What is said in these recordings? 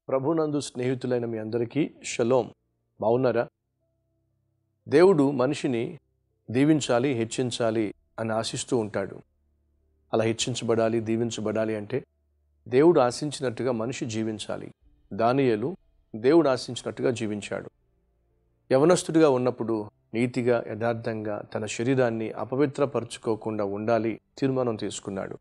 ప్రభునందు స్నేహితులైన మీ అందరికీ షలోం బాగున్నారా దేవుడు మనిషిని దీవించాలి హెచ్చించాలి అని ఆశిస్తూ ఉంటాడు అలా హెచ్చించబడాలి దీవించబడాలి అంటే దేవుడు ఆశించినట్టుగా మనిషి జీవించాలి దానియేలు దేవుడు ఆశించినట్టుగా జీవించాడు యవనస్తుడిగా ఉన్నప్పుడు నీతిగా యథార్థంగా తన శరీరాన్ని అపవిత్రపరచుకోకుండా ఉండాలి తీర్మానం తీసుకున్నాడు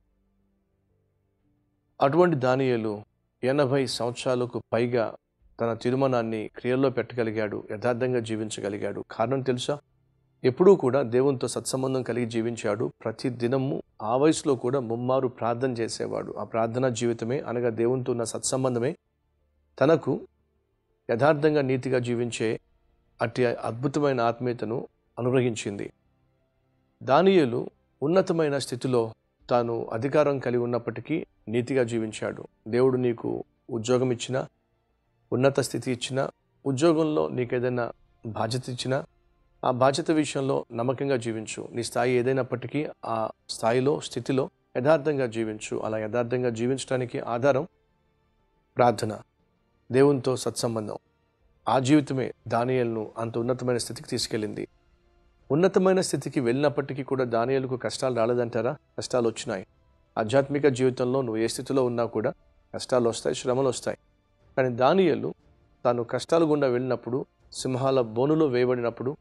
అటువంటి దానియేలు ఎనభై సంవత్సరాలకు పైగా తన తీర్మానాన్ని క్రియల్లో పెట్టగలిగాడు యథార్థంగా జీవించగలిగాడు కారణం తెలుసా ఎప్పుడూ కూడా దేవునితో సత్సంబంధం కలిగి జీవించాడు ప్రతి దినము ఆ వయసులో కూడా ముమ్మారు ప్రార్థన చేసేవాడు ఆ ప్రార్థనా జీవితమే అనగా దేవునితో ఉన్న సత్సంబంధమే తనకు యథార్థంగా నీతిగా జీవించే అట్టి అద్భుతమైన ఆత్మీయతను అనుగ్రహించింది దానియేలు ఉన్నతమైన స్థితిలో తాను అధికారం కలిగి ఉన్నప్పటికీ నీతిగా జీవించాడు దేవుడు నీకు ఉద్యోగం ఇచ్చినా ఉన్నత స్థితి ఇచ్చినా ఉద్యోగంలో నీకు ఏదైనా బాధ్యత ఇచ్చినా ఆ బాధ్యత విషయంలో నమ్మకంగా జీవించు నీ స్థాయి ఏదైనప్పటికీ ఆ స్థాయిలో స్థితిలో యథార్థంగా జీవించు అలా యథార్థంగా జీవించడానికి ఆధారం ప్రార్థన దేవునితో సత్సంబంధం ఆ జీవితమే దానియల్ను అంత ఉన్నతమైన స్థితికి తీసుకెళ్ళింది ఉన్నతమైన స్థితికి వెళ్ళినప్పటికీ కూడా దానియలకు కష్టాలు రాలేదంటారా కష్టాలు వచ్చినాయి ఆధ్యాత్మిక జీవితంలో నువ్వు ఏ స్థితిలో ఉన్నా కూడా కష్టాలు వస్తాయి శ్రమలు వస్తాయి కానీ దానియలు తాను కష్టాలు గుండా వెళ్ళినప్పుడు సింహాల బోనులో వేయబడినప్పుడు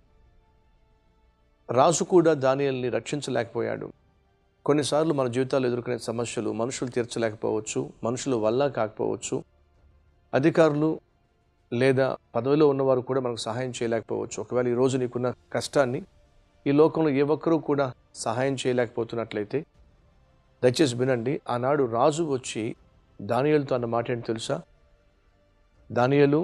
రాజు కూడా దానియల్ని రక్షించలేకపోయాడు కొన్నిసార్లు మన జీవితాల్లో ఎదుర్కొనే సమస్యలు మనుషులు తీర్చలేకపోవచ్చు మనుషుల వల్ల కాకపోవచ్చు అధికారులు లేదా పదవిలో ఉన్నవారు కూడా మనకు సహాయం చేయలేకపోవచ్చు ఒకవేళ ఈరోజు నీకున్న కష్టాన్ని ఈ లోకంలో ఏ ఒక్కరూ కూడా సహాయం చేయలేకపోతున్నట్లయితే దయచేసి వినండి ఆనాడు రాజు వచ్చి దానియలతో అన్న మాట ఏంటి తెలుసా దానియలు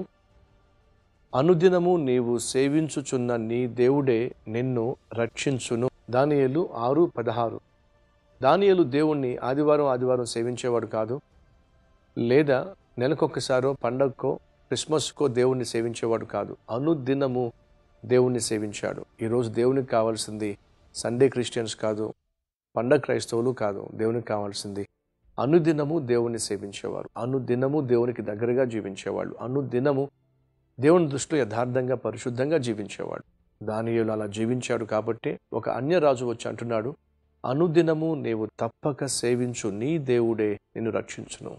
అనుదినము నీవు సేవించుచున్న నీ దేవుడే నిన్ను రక్షించును దానియలు ఆరు పదహారు దానియలు దేవుణ్ణి ఆదివారం ఆదివారం సేవించేవాడు కాదు లేదా నెలకొకసారో పండగకో క్రిస్మస్కో దేవుణ్ణి సేవించేవాడు కాదు అనుదినము దేవుణ్ణి సేవించాడు ఈరోజు దేవునికి కావాల్సింది సండే క్రిస్టియన్స్ కాదు పండగ క్రైస్తవులు కాదు దేవునికి కావాల్సింది అనుదినము దేవుణ్ణి సేవించేవారు అనుదినము దేవునికి దగ్గరగా జీవించేవాళ్ళు అనుదినము దేవుని దృష్టిలో యథార్థంగా పరిశుద్ధంగా జీవించేవాడు దానియులు అలా జీవించాడు కాబట్టి ఒక అన్యరాజు వచ్చి అంటున్నాడు అనుదినము నీవు తప్పక సేవించు నీ దేవుడే నిన్ను రక్షించును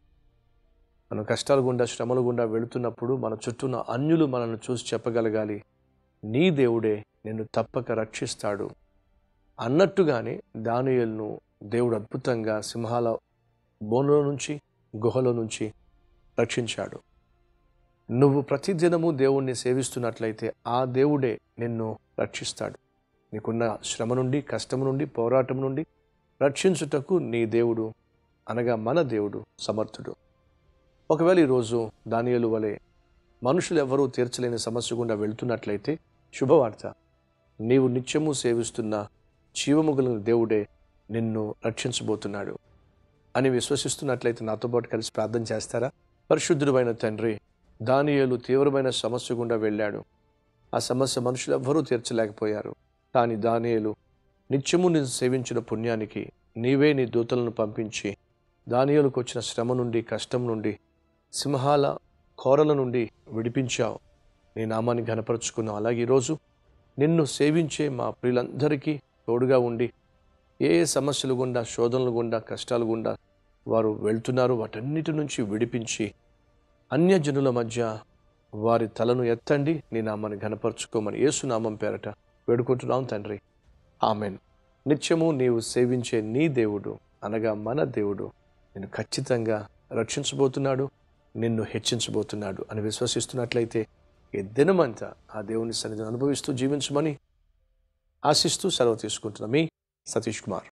మనం కష్టాల గుండా శ్రమల గుండా వెళుతున్నప్పుడు మన చుట్టూన్న అన్యులు మనల్ని చూసి చెప్పగలగాలి నీ దేవుడే నిన్ను తప్పక రక్షిస్తాడు అన్నట్టుగానే దానియల్ను దేవుడు అద్భుతంగా సింహాల బోనులో నుంచి గుహలో నుంచి రక్షించాడు నువ్వు ప్రతిదినము దేవుణ్ణి సేవిస్తున్నట్లయితే ఆ దేవుడే నిన్ను రక్షిస్తాడు నీకున్న శ్రమ నుండి కష్టం నుండి పోరాటం నుండి రక్షించుటకు నీ దేవుడు అనగా మన దేవుడు సమర్థుడు ఒకవేళ ఈరోజు దానియలు వలె మనుషులు ఎవరూ తీర్చలేని సమస్య గుండా వెళ్తున్నట్లయితే శుభవార్త నీవు నిత్యము సేవిస్తున్న జీవముగలిగిన దేవుడే నిన్ను రక్షించబోతున్నాడు అని విశ్వసిస్తున్నట్లయితే నాతో పాటు కలిసి ప్రార్థన చేస్తారా పరిశుద్ధుడైన తండ్రి దానియేలు తీవ్రమైన సమస్య గుండా వెళ్ళాడు ఆ సమస్య మనుషులు ఎవ్వరూ తీర్చలేకపోయారు కానీ దానియేలు నిత్యము నేను సేవించిన పుణ్యానికి నీవే నీ దూతలను పంపించి దానియేలుకు వచ్చిన శ్రమ నుండి కష్టం నుండి సింహాల కోరల నుండి విడిపించావు నీ నామాన్ని ఘనపరుచుకున్నావు అలాగే ఈరోజు నిన్ను సేవించే మా ప్రియులందరికీ తోడుగా ఉండి ఏ ఏ సమస్యలు గుండా శోధనలు గుండా కష్టాలు గుండా వారు వెళ్తున్నారు వాటన్నిటి నుంచి విడిపించి అన్యజనుల మధ్య వారి తలను ఎత్తండి నీ నామాన్ని ఘనపరుచుకోమని యేసునామం పేరట వేడుకుంటున్నాం తండ్రి ఆమెన్ నిత్యము నీవు సేవించే నీ దేవుడు అనగా మన దేవుడు నిన్ను ఖచ్చితంగా రక్షించబోతున్నాడు నిన్ను హెచ్చించబోతున్నాడు అని విశ్వసిస్తున్నట్లయితే ఈ దినమంతా ఆ దేవుని సన్నిధిని అనుభవిస్తూ జీవించమని ఆశిస్తూ సెలవు తీసుకుంటున్న మీ సతీష్ కుమార్